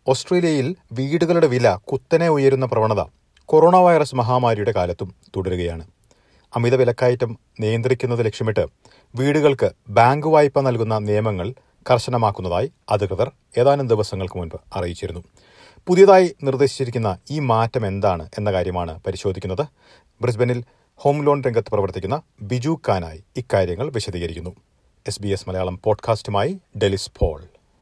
ഓസ്ട്രേലിയയിൽ വീടുകളുടെ വില കുത്തനെ ഉയരുന്ന പ്രവണത കൊറോണ വൈറസ് മഹാമാരിയുടെ കാലത്തും തുടരുകയാണ് അമിത വിലക്കയറ്റം നിയന്ത്രിക്കുന്നത് ലക്ഷ്യമിട്ട് വീടുകൾക്ക് ബാങ്ക് വായ്പ നൽകുന്ന നിയമങ്ങൾ കർശനമാക്കുന്നതായി അധികൃതർ ഏതാനും ദിവസങ്ങൾക്ക് മുൻപ് അറിയിച്ചിരുന്നു പുതിയതായി നിർദ്ദേശിച്ചിരിക്കുന്ന ഈ മാറ്റം എന്താണ് എന്ന കാര്യമാണ് പരിശോധിക്കുന്നത് ബ്രിസ്ബനിൽ ഹോം ലോൺ രംഗത്ത് പ്രവർത്തിക്കുന്ന ബിജു കാനായി ഇക്കാര്യങ്ങൾ വിശദീകരിക്കുന്നു എസ് ബി എസ് മലയാളം പോഡ്കാസ്റ്റുമായി ഡെലിസ് പോൾ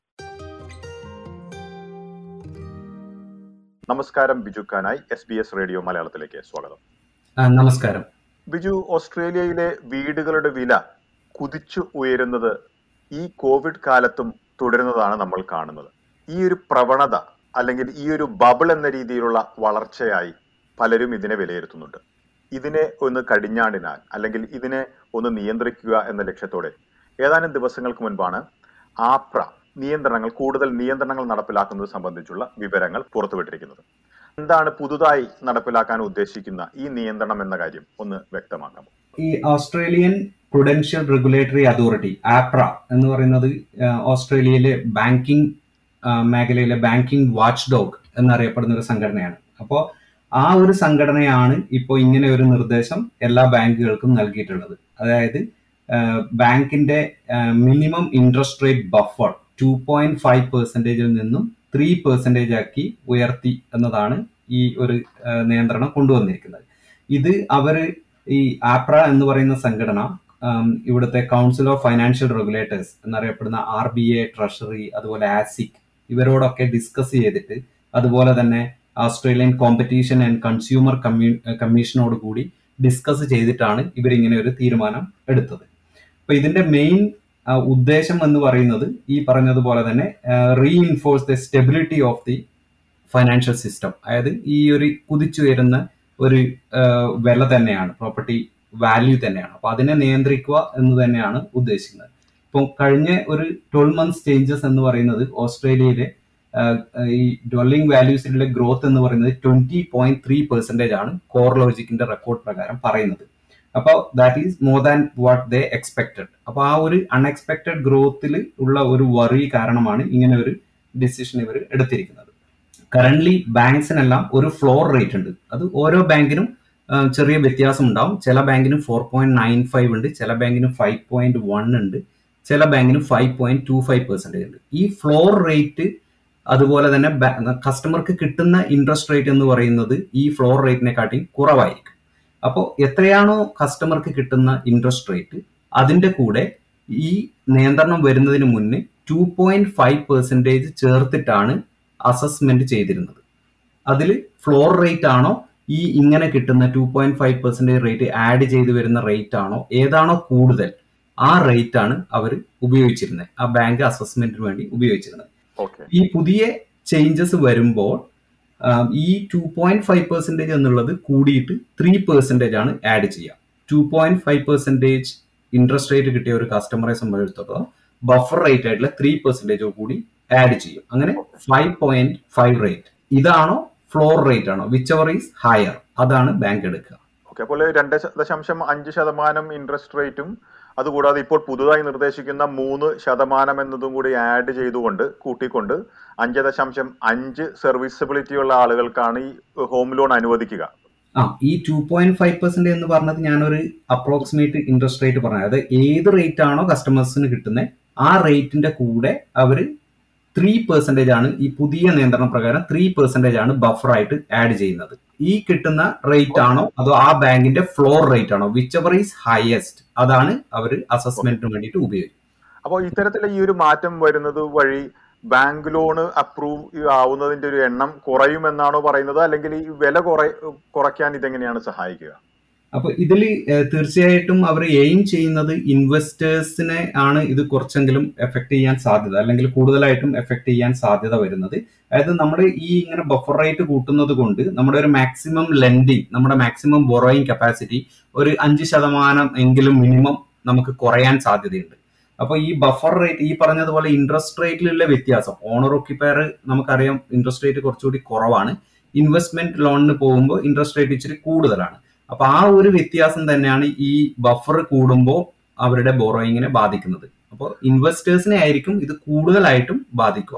നമസ്കാരം Biju Kanayi S B S radio മലയാളത്തിലേക്ക് സ്വാഗതം ആ, നമസ്കാരം ബിജു ഓസ്ട്രേലിയയിലെ വീടുകളുടെ വില കുതിച്ചു ഉയരുന്നത് ഈ കോവിഡ് കാലത്തും തുടരുന്നതാണ് നമ്മൾ കാണുന്നത് ഈ ഒരു പ്രവണത അല്ലെങ്കിൽ ഈ ഒരു ബബിൾ എന്ന രീതിയിലുള്ള വളർച്ചയായി പലരും ഇതിനെ വിലയിരുത്തുന്നുണ്ട് ഇതിനെ ഒന്ന് കടിഞ്ഞാണിനാൽ അല്ലെങ്കിൽ ഇതിനെ ഒന്ന് നിയന്ത്രിക്കുക എന്ന ലക്ഷ്യത്തോടെ ഏതാനും ദിവസങ്ങൾക്ക് മുൻപാണ് ആപ്ര നിയന്ത്രണങ്ങൾ കൂടുതൽ നിയന്ത്രണങ്ങൾ നടപ്പിലാക്കുന്നത് സംബന്ധിച്ചുള്ള വിവരങ്ങൾ പുറത്തുവിട്ടിരിക്കുന്നത് എന്താണ് പുതുതായി നടപ്പിലാക്കാൻ ഉദ്ദേശിക്കുന്ന ഈ നിയന്ത്രണം എന്ന കാര്യം ഒന്ന് വ്യക്തമാക്കാം ഈ Australian prudential regulatory authority APRA എന്ന് പറയുന്നത് ആ, ഓസ്ട്രേലിയയിലെ ബാങ്കിങ് ആ, മേഖലയിലെ ബാങ്കിങ് വാച്ച് ഡോഗ് എന്നറിയപ്പെടുന്ന ഒരു സംഘടനയാണ് അപ്പോൾ ആ ഒരു സംഘടനയാണ് ഇപ്പോൾ ഇങ്ങനെ ഒരു നിർദ്ദേശം എല്ലാ ബാങ്കുകൾക്കും നൽകിയിട്ടുള്ളത് അതായത് ആ, ബാങ്കിന്റെ minimum interest rate buffer two point five പെർസെൻറ്റേജിൽ നിന്നും ത്രീ പെർസെൻറ്റേജ് ആക്കി ഉയർത്തി എന്നതാണ് ഈ ഒരു ആ, നിയന്ത്രണം കൊണ്ടുവന്നിരിക്കുന്നത് ഇത് അവർ ഈ ആപ്ര എന്ന് പറയുന്ന സംഘടന ആം, ഇവിടുത്തെ കൗൺസിൽ ഓഫ് ഫൈനാൻഷ്യൽ റെഗുലേറ്റേഴ്സ് എന്നറിയപ്പെടുന്ന ആർ ബി എ ട്രഷറി അതുപോലെ ആസിക് ഇവരോടൊക്കെ ഡിസ്കസ് ചെയ്തിട്ട് അതുപോലെ തന്നെ ഓസ്ട്രേലിയൻ കോമ്പറ്റീഷൻ ആൻഡ് കൺസ്യൂമർ കമ്മീ കമ്മീഷനോട് കൂടി ഡിസ്കസ് ചെയ്തിട്ടാണ് ഇവരിങ്ങനെ ഒരു തീരുമാനം എടുത്തത് അപ്പൊ ഇതിന്റെ മെയിൻ ഉദ്ദേശം എന്ന് പറയുന്നത് ഈ പറഞ്ഞതുപോലെ തന്നെ reinforce the stability of the financial system അതായത് ഈ ഒരു കുതിച്ചുയരുന്ന ഒരു ആ, വില തന്നെയാണ് പ്രോപ്പർട്ടി വാല്യൂ തന്നെയാണ് അപ്പൊ അതിനെ നിയന്ത്രിക്കുക എന്ന് തന്നെയാണ് ഉദ്ദേശിക്കുന്നത് ഇപ്പം കഴിഞ്ഞ ഒരു ട്വൽവ് മന്ത്സ് ചേഞ്ചസ് എന്ന് പറയുന്നത് ഓസ്ട്രേലിയയിലെ ആ, ഈ ഡ്വെല്ലിംഗ് വാല്യൂസിലെ ഗ്രോത്ത് എന്ന് പറയുന്നത് ട്വന്റി പോയിന്റ് ത്രീ പെർസെന്റേജ് ആണ് കോർ ലോജിക്കിന്റെ റെക്കോർഡ് പ്രകാരം പറയുന്നത് അപ്പോൾ that is more than what they expected അപ്പൊ ആ ഒരു അൺഎക്സ്പെക്ടഡ് ഗ്രോത്തിൽ ഉള്ള ഒരു വറി കാരണമാണ് ഇങ്ങനെ ഒരു ഡിസിഷൻ ഇവർ എടുത്തിരിക്കുന്നത് കറന്റ് ബാങ്ക്സിനെല്ലാം ഒരു ഫ്ലോർ റേറ്റ് ഉണ്ട് അത് ഓരോ ബാങ്കിനും ആ, ചെറിയ വ്യത്യാസം ഉണ്ടാവും ചില ബാങ്കിനും ഫോർ പോയിന്റ് നയൻ ഫൈവ് ഉണ്ട് ചില ബാങ്കിനും ഫൈവ് പോയിന്റ് വൺ ഉണ്ട് ചില ബാങ്കിനും five point two five percentage ഉണ്ട് ഈ ഫ്ലോർ റേറ്റ് അതുപോലെ തന്നെ കസ്റ്റമർക്ക് കിട്ടുന്ന ഇൻട്രസ്റ്റ് റേറ്റ് എന്ന് പറയുന്നത് ഈ ഫ്ലോർ റേറ്റിനെക്കാട്ടി കുറവായിരിക്കും അപ്പോൾ എത്രയാണോ കസ്റ്റമർക്ക് കിട്ടുന്ന ഇൻട്രസ്റ്റ് റേറ്റ് അതിന്റെ കൂടെ ഈ നിയന്ത്രണം വരുന്നതിന് മുന്നേ ടു പോയിന്റ് ഫൈവ് പെർസെൻറ്റേജ് ചേർത്തിട്ടാണ് അസസ്മെന്റ് ചെയ്തിരുന്നത് അതിൽ ഫ്ലോർ റേറ്റ് ആണോ ഈ ഇങ്ങനെ കിട്ടുന്ന two point five percentage rate add ചെയ്ത് വരുന്ന റേറ്റ് ആണോ ഏതാണോ കൂടുതൽ ആ റേറ്റ് ആണ് അവർ ഉപയോഗിച്ചിരുന്നത് ആ ബാങ്ക് അസസ്മെന്റിന് വേണ്ടി ഉപയോഗിച്ചിരുന്നത് ഓക്കെ ഈ പുതിയ ചേഞ്ചസ് വരുമ്പോൾ ആം, ഈ ടു പോയിന്റ് ഫൈവ് പെർസെൻറ്റേജ് എന്നുള്ളത് കൂടിയിട്ട് ത്രീ പെർസെൻറ്റേജ് ആണ് ആഡ് ചെയ്യുക two point five percentage interest rate കിട്ടിയ ഒരു കസ്റ്റമറെ സംബന്ധിച്ചിടത്തോളം ബഫർ റേറ്റ് ആയിട്ടുള്ള ത്രീ പെർസെൻറ്റേജ് കൂടി ആഡ് ചെയ്യും അങ്ങനെ ഫൈവ് പോയിന്റ് ഫൈവ് റേറ്റ് ഇതാണോ ഫ്ലോർ റേറ്റ് ആണോ വിച്ച് എവർ ഈസ് ഹയർ അതാണ് ബാങ്ക് എടുക്കുക ഓക്കെ അപ്പോൾ രണ്ട് ശ- ദശാംശം അഞ്ച് ശതമാനം ഇൻട്രസ്റ്റ് റേറ്റും അതുകൂടാതെ ഇപ്പോൾ പുതുതായി നിർദ്ദേശിക്കുന്ന മൂന്ന് ശതമാനം എന്നതും കൂടി ആഡ് ചെയ്തുകൊണ്ട് കൂട്ടിക്കൊണ്ട് അഞ്ച് ദശാംശം അഞ്ച് സർവീസബിലിറ്റി ഉള്ള ആളുകൾക്കാണ് ഈ ഹോം ലോൺ അനുവദിക്കുക ആ ഈ ടു പോയിന്റ് ഫൈവ് പെർസെന്റ് എന്ന് പറഞ്ഞത് ഞാനൊരു അപ്രോക്സിമേറ്റ് ഇൻട്രസ്റ്റ് റേറ്റ് പറഞ്ഞത് അതായത് ഏത് റേറ്റ് ആണോ കസ്റ്റമേഴ്സിന് കിട്ടുന്നത് ആ റേറ്റിന്റെ കൂടെ അവർ ത്രീ പെർസെന്റേജ് ആണ് ഈ പുതിയ നിയന്ത്രണ പ്രകാരം ത്രീ പെർസെന്റേജ് ആണ് ബഫർ ആയിട്ട് ആഡ് ചെയ്യുന്നത് ഈ കിട്ടുന്ന റേറ്റ് ആണോ അതോ ആ ബാങ്കിന്റെ ഫ്ലോർ റേറ്റ് ആണോ വിച്ച് എവർ ഈസ് ഹയസ്റ്റ് അതാണ് അവർ അസസ്മെന്റിന് വേണ്ടിയിട്ട് ഉപയോഗിക്കുന്നത് അപ്പോൾ ഇത്തരത്തിലുള്ള ഈ ഒരു മാറ്റം വരുന്നത് വഴി ബാങ്ക് ലോൺ അപ്രൂവ് ആവുന്നതിന്റെ ഒരു എണ്ണം കുറയുമെന്നാണോ പറയുന്നത് അല്ലെങ്കിൽ ഈ വില കുറ കുറയ്ക്കാൻ ഇതെങ്ങനെയാണ് സഹായിക്കുക അപ്പൊ ഇതിൽ തീർച്ചയായിട്ടും അവർ എയിം ചെയ്യുന്നത് ഇൻവെസ്റ്റേഴ്സിനെ ആണ് ഇത് കുറച്ചെങ്കിലും എഫക്ട് ചെയ്യാൻ സാധ്യത അല്ലെങ്കിൽ കൂടുതലായിട്ടും എഫക്ട് ചെയ്യാൻ സാധ്യത വരുന്നത് അതായത് നമ്മുടെ ഈ ഇങ്ങനെ ബഫർ റേറ്റ് കൂട്ടുന്നത് കൊണ്ട് നമ്മുടെ ഒരു മാക്സിമം ലെൻഡിങ് നമ്മുടെ മാക്സിമം ബൊറോയിങ് കപ്പാസിറ്റി ഒരു അഞ്ച് ശതമാനം എങ്കിലും മിനിമം നമുക്ക് കുറയാൻ സാധ്യതയുണ്ട് അപ്പൊ ഈ ബഫർ റേറ്റ് ഈ പറഞ്ഞതുപോലെ ഇൻട്രസ്റ്റ് റേറ്റിലുള്ള വ്യത്യാസം ഓണർ ഒക്യുപ്പയർ നമുക്കറിയാം ഇൻട്രസ്റ്റ് റേറ്റ് കുറച്ചുകൂടി കുറവാണ് ഇൻവെസ്റ്റ്മെന്റ് ലോണിന് പോകുമ്പോൾ ഇൻട്രസ്റ്റ് റേറ്റ് ഇച്ചിരി കൂടുതലാണ് അപ്പൊ ആ ഒരു വ്യത്യാസം തന്നെയാണ് ഈ ബഫർ കൂടുമ്പോൾ അവരുടെ ബോറോയിങ്ങിനെ ബാധിക്കുന്നത് അപ്പോൾ ഇൻവെസ്റ്റേഴ്സിനെ ആയിരിക്കും ഇത് കൂടുതലായിട്ടും ബാധിക്കുക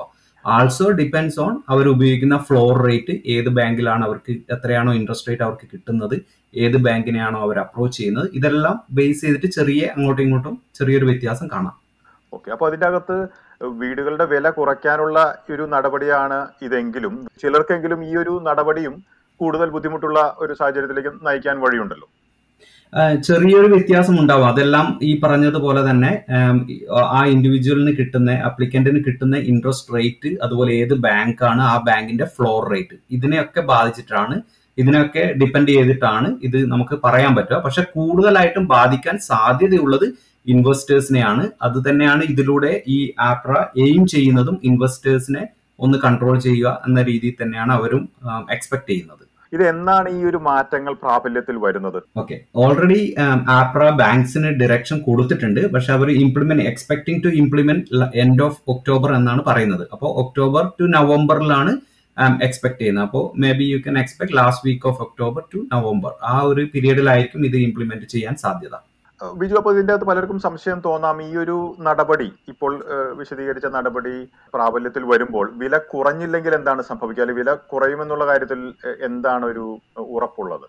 ആൾസോ ഡിപ്പെൻസ് ഓൺ അവർ ഉപയോഗിക്കുന്ന ഫ്ലോർ റേറ്റ് ഏത് ബാങ്കിലാണ് അവർക്ക് എത്രയാണോ ഇൻട്രസ്റ്റ് റേറ്റ് അവർക്ക് കിട്ടുന്നത് ഏത് ബാങ്കിനെയാണോ അവർ അപ്രോച്ച് ചെയ്യുന്നത് ഇതെല്ലാം ബേസ് ചെയ്തിട്ട് ചെറിയ അങ്ങോട്ടും ഇങ്ങോട്ടും ചെറിയൊരു വ്യത്യാസം കാണാം ഓക്കെ അപ്പൊ അതിന്റെ അകത്ത് വീടുകളുടെ വില കുറയ്ക്കാനുള്ള ഒരു നടപടിയാണ് ഇതെങ്കിലും ചിലർക്കെങ്കിലും ഈ ഒരു നടപടിയും കൂടുതൽ ബുദ്ധിമുട്ടുള്ള ഒരു സാഹചര്യത്തിലേക്ക് നയിക്കാൻ വഴിയുണ്ടല്ലോ ആ, ചെറിയൊരു വ്യത്യാസം ഉണ്ടാവും അതെല്ലാം ഈ പറഞ്ഞതുപോലെ തന്നെ ആം, ഈ, ആ ഇൻഡിവിജ്വലിന് കിട്ടുന്ന അപ്ലിക്കന്റിന് കിട്ടുന്ന ഇൻട്രസ്റ്റ് റേറ്റ് അതുപോലെ ഏത് ബാങ്കാണ് ആ ബാങ്കിന്റെ ഫ്ലോർ റേറ്റ് ഇതിനെയൊക്കെ ബാധിച്ചിട്ടാണ് ഇതിനൊക്കെ ഡിപ്പെൻഡ് ചെയ്തിട്ടാണ് ഇത് നമുക്ക് പറയാൻ പറ്റുക പക്ഷെ കൂടുതലായിട്ടും ബാധിക്കാൻ സാധ്യതയുള്ളത് ഇൻവെസ്റ്റേഴ്സിനെയാണ് അത് തന്നെയാണ് ഇതിലൂടെ ഈ ആപ്ര എയിം ചെയ്യുന്നതും ഇൻവെസ്റ്റേഴ്സിനെ ഒന്ന് കൺട്രോൾ ചെയ്യുക എന്ന രീതിയിൽ തന്നെയാണ് അവരും എക്സ്പെക്ട് ചെയ്യുന്നത് ഇത് എന്നാണ് ഈ ഒരു മാറ്റങ്ങൾ പ്രാബല്യത്തിൽ വരുന്നത് ഓക്കെ ഓൾറെഡി ആപ്ര ബാങ്ക്സിന് ഡയറക്ഷൻ കൊടുത്തിട്ടുണ്ട് പക്ഷെ അവർ implement expecting to implement end of October എന്നാണ് പറയുന്നത് അപ്പോൾ ഒക്ടോബർ ടു നവംബറിലാണ് എക്സ്പെക്ട് ചെയ്യുന്നത് അപ്പോൾ maybe you can expect last week of October to November ആ ഒരു പീരീഡിലായിരിക്കും ഇത് ഇംപ്ലിമെന്റ് ചെയ്യാൻ സാധ്യത ഏഹ് ബിജു അപ്പോൾ ഇതിന്റെ അകത്ത് പലർക്കും സംശയം തോന്നാം ഈ ഒരു നടപടി ഇപ്പോൾ ഏഹ് വിശദീകരിച്ച നടപടി പ്രാബല്യത്തിൽ വരുമ്പോൾ വില കുറഞ്ഞില്ലെങ്കിൽ എന്താണ് സംഭവിക്കുക അല്ലെങ്കിൽ വില കുറയുമെന്നുള്ള കാര്യത്തിൽ ഏഹ് എന്താണ് ഒരു ഉറപ്പുള്ളത്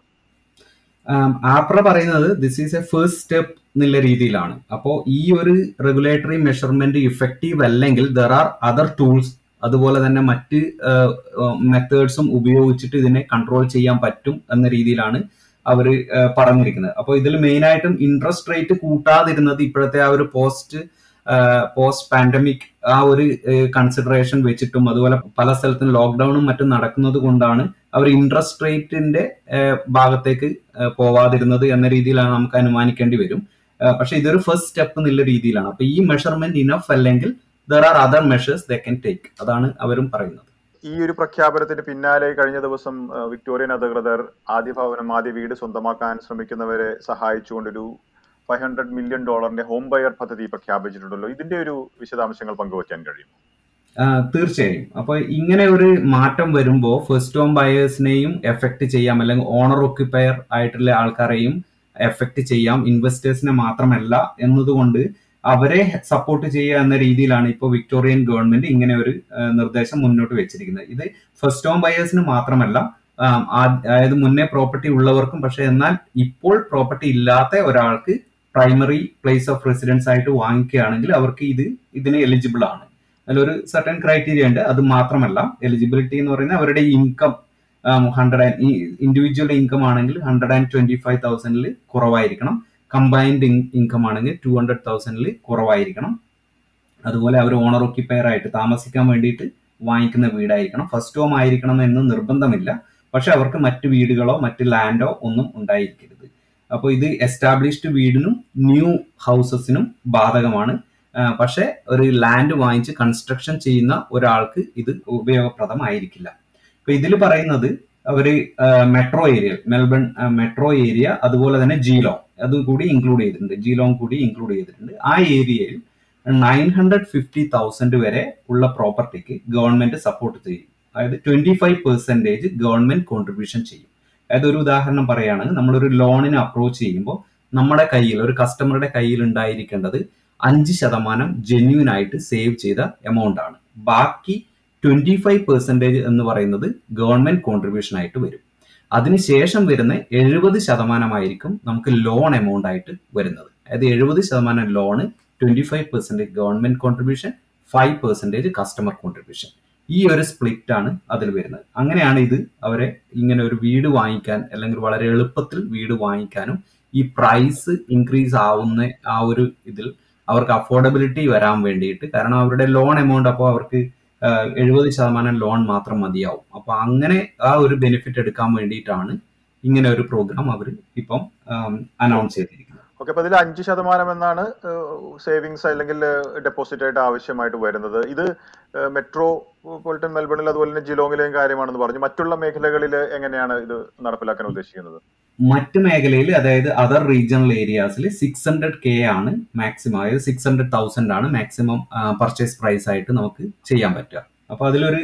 ആപ്ര പറയുന്നത് this is a first step എന്നുള്ള രീതിയിലാണ് അപ്പോൾ ഈ ഒരു റെഗുലേറ്ററി മെഷർമെന്റ് ഇഫക്റ്റീവ് അല്ലെങ്കിൽ ദർ ആർ അതർ ടൂൾസ് അതുപോലെ തന്നെ മറ്റ് മെത്തേഡ്സും ഉപയോഗിച്ചിട്ട് ഇതിനെ കൺട്രോൾ ചെയ്യാൻ പറ്റും എന്ന രീതിയിലാണ് അവർ പറഞ്ഞിരിക്കുന്നത് അപ്പോൾ ഇതിൽ മെയിൻ ആയിട്ടും ഇൻട്രസ്റ്റ് റേറ്റ് കൂട്ടാതിരുന്നത് ഇപ്പോഴത്തെ ആ ഒരു പോസ്റ്റ് പോസ്റ്റ് പാൻഡമിക് ആ ഒരു കൺസിഡറേഷൻ വെച്ചിട്ടും അതുപോലെ പല സ്ഥലത്തും ലോക്ക്ഡൌണും മറ്റും നടക്കുന്നത് കൊണ്ടാണ് അവർ ഇൻട്രസ്റ്റ് റേറ്റിന്റെ ഭാഗത്തേക്ക് ഏഹ് പോവാതിരുന്നത് എന്ന രീതിയിലാണ് നമുക്ക് അനുമാനിക്കേണ്ടി വരും ഏഹ് പക്ഷെ ഇതൊരു ഫസ്റ്റ് സ്റ്റെപ്പ് എന്നുള്ള രീതിയിലാണ് അപ്പൊ ഈ മെഷർമെന്റ് ഇനഫ് അല്ലെങ്കിൽ there are other measures they can take അതാണ് അവരും പറയുന്നത് ഈ ഒരു പ്രഖ്യാപനത്തിന് പിന്നാലെ കഴിഞ്ഞ ദിവസം ഏഹ് വിക്ടോറിയൻ അധികൃതർ ആദ്യ ഭവനം ആദ്യ വീട് സ്വന്തമാക്കാൻ ശ്രമിക്കുന്നവരെ സഹായിച്ചുകൊണ്ടൊരു ഫൈവ് ഹൺഡ്രഡ് മില്യൺ ഡോളറിന്റെ ഹോം ബയർ പദ്ധതി പ്രഖ്യാപിച്ചിട്ടുണ്ടല്ലോ ഇതിന്റെ ഒരു വിശദാംശങ്ങൾ പങ്കുവയ്ക്കാൻ കഴിയും ആ, തീർച്ചയായും അപ്പൊ ഇങ്ങനെ ഒരു മാറ്റം വരുമ്പോൾ ഫസ്റ്റ് ഹോം ബയേഴ്സിനെയും എഫക്ട് ചെയ്യാം അല്ലെങ്കിൽ ഓണർ ഒക്യുപ്പയർ ആയിട്ടുള്ള ആൾക്കാരെയും എഫക്ട് ചെയ്യാം ഇൻവെസ്റ്റേഴ്സിനെ മാത്രമല്ല എന്നതുകൊണ്ട് അവരെ സപ്പോർട്ട് ചെയ്യുക എന്ന രീതിയിലാണ് ഇപ്പോൾ വിക്ടോറിയൻ ഗവൺമെന്റ് ഇങ്ങനെ ഒരു ആ, നിർദ്ദേശം മുന്നോട്ട് വെച്ചിരിക്കുന്നത് ഇത് ഫസ്റ്റ് ഹോം ബയേഴ്സിന് മാത്രമല്ല ആ, ആ- അതായത് മുന്നേ പ്രോപ്പർട്ടി ഉള്ളവർക്കും പക്ഷെ എന്നാൽ ഇപ്പോൾ പ്രോപ്പർട്ടി ഇല്ലാത്ത ഒരാൾക്ക് പ്രൈമറി പ്ലേസ് ഓഫ് റെസിഡൻസ് ആയിട്ട് വാങ്ങിക്കുകയാണെങ്കിൽ അവർക്ക് ഇത് ഇതിന് എലിജിബിൾ ആണ് അതിലൊരു സർട്ടൻ ക്രൈറ്റീരിയ ഉണ്ട് അത് മാത്രമല്ല എലിജിബിലിറ്റി എന്ന് പറയുന്നത് അവരുടെ income hundred and individual income ആണെങ്കിൽ ഹൺഡ്രഡ് ആൻഡ് ട്വന്റി ഫൈവ് തൗസൻഡിൽ കുറവായിരിക്കണം കമ്പൈൻഡ് ഇൻകം ആണെങ്കിൽ ടു ഹൺഡ്രഡ് തൗസൻഡിൽ കുറവായിരിക്കണം അതുപോലെ അവർ ഓണർ ഒക്യുപ്പയർ ആയിട്ട് താമസിക്കാൻ വേണ്ടിയിട്ട് വാങ്ങിക്കുന്ന വീടായിരിക്കണം ഫസ്റ്റ് ഹോം ആയിരിക്കണം എന്ന് നിർബന്ധമില്ല പക്ഷെ അവർക്ക് മറ്റ് വീടുകളോ മറ്റ് ലാൻഡോ ഒന്നും ഉണ്ടായിരിക്കരുത് അപ്പോൾ ഇത് എസ്റ്റാബ്ലിഷ്ഡ് വീടിനും ന്യൂ ഹൗസസിനും ബാധകമാണ് ആ, പക്ഷെ ഒരു ലാൻഡ് വാങ്ങിച്ച് കൺസ്ട്രക്ഷൻ ചെയ്യുന്ന ഒരാൾക്ക് ഇത് ഉപയോഗപ്രദമായിരിക്കില്ല ഇപ്പൊ ഇതിൽ പറയുന്നത് അവര് metro area Melbourne metro area അതുപോലെ തന്നെ ജീലോങ് അതും കൂടി ഇൻക്ലൂഡ് ചെയ്തിട്ടുണ്ട് ജീലോങ് കൂടി ഇൻക്ലൂഡ് ചെയ്തിട്ടുണ്ട് ആ ഏരിയയിൽ നയൻ ഹൺഡ്രഡ് ഫിഫ്റ്റി തൗസൻഡ് വരെ ഉള്ള പ്രോപ്പർട്ടിക്ക് ഗവൺമെന്റ് സപ്പോർട്ട് ചെയ്യും അതായത് twenty five percentage government contribution ചെയ്യും അതായത് ഒരു ഉദാഹരണം പറയുകയാണെങ്കിൽ നമ്മളൊരു ലോണിന് അപ്രോച്ച് ചെയ്യുമ്പോൾ നമ്മുടെ കയ്യിൽ ഒരു കസ്റ്റമറുടെ കയ്യിൽ ഉണ്ടായിരിക്കേണ്ടത് അഞ്ച് ശതമാനം ജെന്യൂൻ ആയിട്ട് സേവ് ചെയ്ത എമൗണ്ട് ആണ് ബാക്കി ട്വന്റി ഫൈവ് പെർസെന്റേജ് എന്ന് പറയുന്നത് ഗവൺമെന്റ് കോൺട്രിബ്യൂഷൻ ആയിട്ട് വരും അതിനുശേഷം വരുന്ന എഴുപത് ശതമാനമായിരിക്കും നമുക്ക് ലോൺ എമൗണ്ട് ആയിട്ട് വരുന്നത് അതായത് എഴുപത് ശതമാനം loan twenty five percentage government contribution five percentage customer contribution ഈ ഒരു സ്പ്ലിറ്റ് ആണ് അതിൽ വരുന്നത് അങ്ങനെയാണ് ഇത് അവരെ ഇങ്ങനെ ഒരു വീട് വാങ്ങിക്കാൻ അല്ലെങ്കിൽ വളരെ എളുപ്പത്തിൽ വീട് വാങ്ങിക്കാനും ഈ പ്രൈസ് ഇൻക്രീസ് ആവുന്ന ആ ഒരു ഇതിൽ അവർക്ക് അഫോർഡബിലിറ്റി വരാൻ വേണ്ടിയിട്ട് കാരണം അവരുടെ ലോൺ എമൗണ്ട് അപ്പോൾ അവർക്ക് എഴുപത് ശതമാനം ലോൺ മാത്രം മതിയാവും അപ്പൊ അങ്ങനെ ആ ഒരു ബെനിഫിറ്റ് എടുക്കാൻ വേണ്ടിയിട്ടാണ് ഇങ്ങനെ ഒരു പ്രോഗ്രാം അവർ ഇപ്പം അനൗൺസ് ചെയ്തിരിക്കുന്നത് ഓക്കെ അപ്പൊ ഇതിൽ അഞ്ച് ശതമാനം എന്നാണ് സേവിങ്സ് അല്ലെങ്കിൽ ഡെപ്പോസിറ്റ് ആയിട്ട് ആവശ്യമായിട്ട് വരുന്നത് ഇത് മെട്രോ പോളിറ്റൻ മെൽബണിൽ അതുപോലെ തന്നെ ജിലോങ്ങിലെയും കാര്യമാണെന്ന് പറഞ്ഞു മറ്റുള്ള മേഖലകളിൽ എങ്ങനെയാണ് ഇത് നടപ്പിലാക്കാൻ ഉദ്ദേശിക്കുന്നത് മറ്റ് മേഖലയിൽ അതായത് അതർ റീജിയണൽ ഏരിയാസിൽ സിക്സ് ഹൺഡ്രഡ് കെ ആണ് മാക്സിമം അതായത് സിക്സ് ഹൺഡ്രഡ് തൗസൻഡ് ആണ് മാക്സിമം പർച്ചേസ് പ്രൈസ് ആയിട്ട് നമുക്ക് ചെയ്യാൻ പറ്റുക അപ്പൊ അതിലൊരു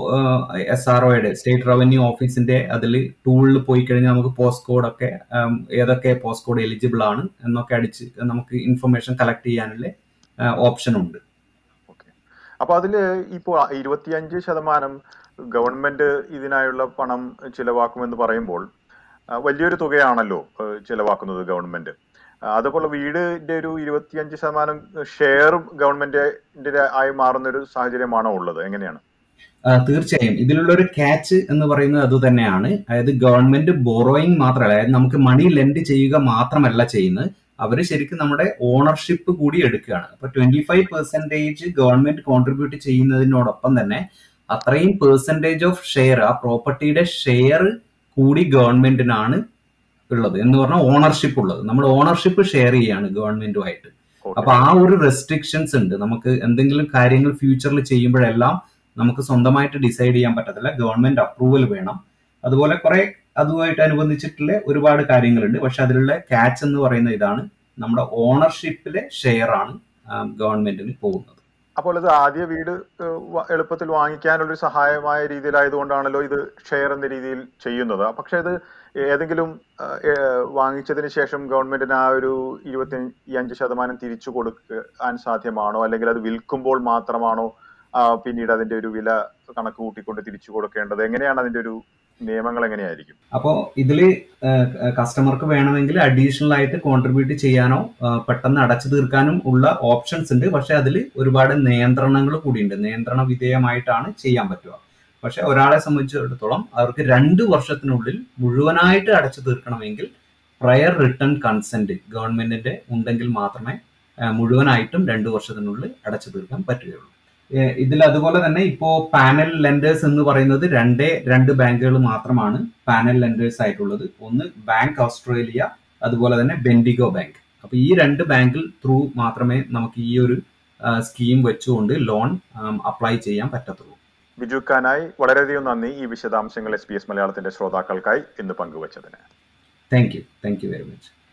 എസ് ആർ ഒയുടെ സ്റ്റേറ്റ് റവന്യൂ ഓഫീസിന്റെ അതിൽ ടൂളിൽ പോയി കഴിഞ്ഞാൽ നമുക്ക് പോസ്റ്റ് കോഡ് ഒക്കെ ഏതൊക്കെ പോസ്റ്റ് കോഡ് എലിജിബിൾ ആണ് എന്നൊക്കെ അടിച്ച് നമുക്ക് ഇൻഫർമേഷൻ കളക്ട് ചെയ്യാനുള്ള ഓപ്ഷൻ ഉണ്ട് ഓക്കെ അപ്പൊ അതില് ഇപ്പോ ഇരുപത്തിയഞ്ച് ശതമാനം ഗവൺമെന്റ് ഇതിനായുള്ള പണം ചിലവാക്കുമെന്ന് പറയുമ്പോൾ ആ, വലിയൊരു തുകയാണല്ലോ ഏഹ്, ചിലവാക്കുന്നത് ഗവൺമെന്റ് ആ, അതുപോലെ വീടിന്റെ ഒരു ഇരുപത്തിയഞ്ച് ശതമാനം ഷെയറും ഗവൺമെന്റിന്റെ ആയി മാറുന്ന ഒരു സാഹചര്യമാണോ ഉള്ളത് എങ്ങനെയാണ് ആ, തീർച്ചയായും ഇതിലുള്ള ഒരു ക്യാച്ച് എന്ന് പറയുന്നത് അത് തന്നെയാണ് അതായത് ഗവൺമെന്റ് ബോറോയിങ് മാത്രമല്ല അതായത് നമുക്ക് മണി ലെൻഡ് ചെയ്യുക മാത്രമല്ല ചെയ്യുന്നത് അവർ ശരിക്കും നമ്മുടെ ഓണർഷിപ്പ് കൂടി എടുക്കുകയാണ് അപ്പൊ twenty five percentage government contribute ചെയ്യുന്നതിനോടൊപ്പം തന്നെ അത്രയും പെർസെന്റേജ് ഓഫ് ഷെയർ ആ പ്രോപ്പർട്ടിയുടെ ഷെയർ കൂടി ഗവൺമെന്റിനാണ് ഉള്ളത് എന്ന് പറഞ്ഞാൽ ഓണർഷിപ്പ് ഉള്ളത് നമ്മൾ ഓണർഷിപ്പ് ഷെയർ ചെയ്യാണ് ഗവൺമെന്റുമായിട്ട് അപ്പൊ ആ ഒരു റെസ്ട്രിക്ഷൻസ് ഉണ്ട് നമുക്ക് എന്തെങ്കിലും കാര്യങ്ങൾ ഫ്യൂച്ചറിൽ ചെയ്യുമ്പോഴെല്ലാം നമുക്ക് സ്വന്തമായിട്ട് ഡിസൈഡ് ചെയ്യാൻ പറ്റത്തില്ല ഗവൺമെന്റ് അപ്രൂവൽ വേണം അതുപോലെ കുറെ അതുമായിട്ട് അനുബന്ധിച്ചിട്ടുള്ള ഒരുപാട് കാര്യങ്ങളുണ്ട് പക്ഷെ അതിലുള്ള ക്യാച്ച് എന്ന് പറയുന്ന ഇതാണ് നമ്മുടെ ഓണർഷിപ്പിലെ ഷെയർ ആണ് ഗവൺമെന്റിന് പോകുന്നത് അപ്പോൾ ഇത് ആദ്യ വീട് ഏഹ്, വ- എളുപ്പത്തിൽ വാങ്ങിക്കാനുള്ള ഒരു സഹായമായ രീതിയിലായതുകൊണ്ടാണല്ലോ ഇത് ഷെയർ എന്ന രീതിയിൽ ചെയ്യുന്നത് പക്ഷെ ഇത് ഏതെങ്കിലും ഏഹ്, ഏഹ്, വാങ്ങിച്ചതിന് ശേഷം ഗവൺമെന്റിന് ആ ഒരു ഇരുപത്തി അഞ്ച് ശതമാനം തിരിച്ചു കൊടുക്കാൻ സാധ്യമാണോ അല്ലെങ്കിൽ അത് വിൽക്കുമ്പോൾ മാത്രമാണോ ആ, പിന്നീട് അതിന്റെ ഒരു വില കണക്ക് കൂട്ടിക്കൊണ്ട് തിരിച്ചു കൊടുക്കേണ്ടത് എങ്ങനെയാണ് അതിന്റെ ഒരു നിയമങ്ങൾ എങ്ങനെയായിരിക്കും അപ്പോൾ ഇതിൽ കസ്റ്റമർക്ക് വേണമെങ്കിൽ അഡീഷണൽ ആയിട്ട് കോൺട്രിബ്യൂട്ട് ചെയ്യാനോ ആ, പെട്ടെന്ന് അടച്ചു തീർക്കാനും ഉള്ള ഓപ്ഷൻസ് ഉണ്ട് പക്ഷെ അതിൽ ഒരുപാട് നിയന്ത്രണങ്ങൾ കൂടിയുണ്ട് നിയന്ത്രണ വിധേയമായിട്ടാണ് ചെയ്യാൻ പറ്റുക പക്ഷെ ഒരാളെ സംബന്ധിച്ചിടത്തോളം അവർക്ക് രണ്ട് വർഷത്തിനുള്ളിൽ മുഴുവനായിട്ട് അടച്ചു തീർക്കണമെങ്കിൽ പ്രയർ റിട്ടേൺ കൺസെന്റ് ഗവൺമെന്റിന്റെ ഉണ്ടെങ്കിൽ മാത്രമേ ആ, മുഴുവനായിട്ടും രണ്ട് വർഷത്തിനുള്ളിൽ അടച്ചു തീർക്കാൻ പറ്റുകയുള്ളൂ ഏഹ് ഇതിൽ അതുപോലെ തന്നെ ഇപ്പോ പാനൽ ലെൻഡേഴ്സ് എന്ന് പറയുന്നത് രണ്ടേ രണ്ട് ബാങ്കുകൾ മാത്രമാണ് പാനൽ ലെൻഡേഴ്സ് ആയിട്ടുള്ളത് ഒന്ന് ബാങ്ക് ഓസ്ട്രേലിയ അതുപോലെ തന്നെ ബെൻഡിഗോ ബാങ്ക് അപ്പൊ ഈ രണ്ട് ബാങ്കിൽ ത്രൂ മാത്രമേ നമുക്ക് ഈ ഒരു സ്കീം വെച്ചുകൊണ്ട് ലോൺ അപ്ലൈ ചെയ്യാൻ പറ്റത്തുള്ളൂ ബിജു ഖാനായി വളരെയധികം നന്ദി ഈ വിശദാംശങ്ങൾ എസ് പി എസ് മലയാളത്തിന്റെ ശ്രോതാക്കൾക്കായി ഇന്ന് പങ്കുവച്ചതിന് thank you thank you very much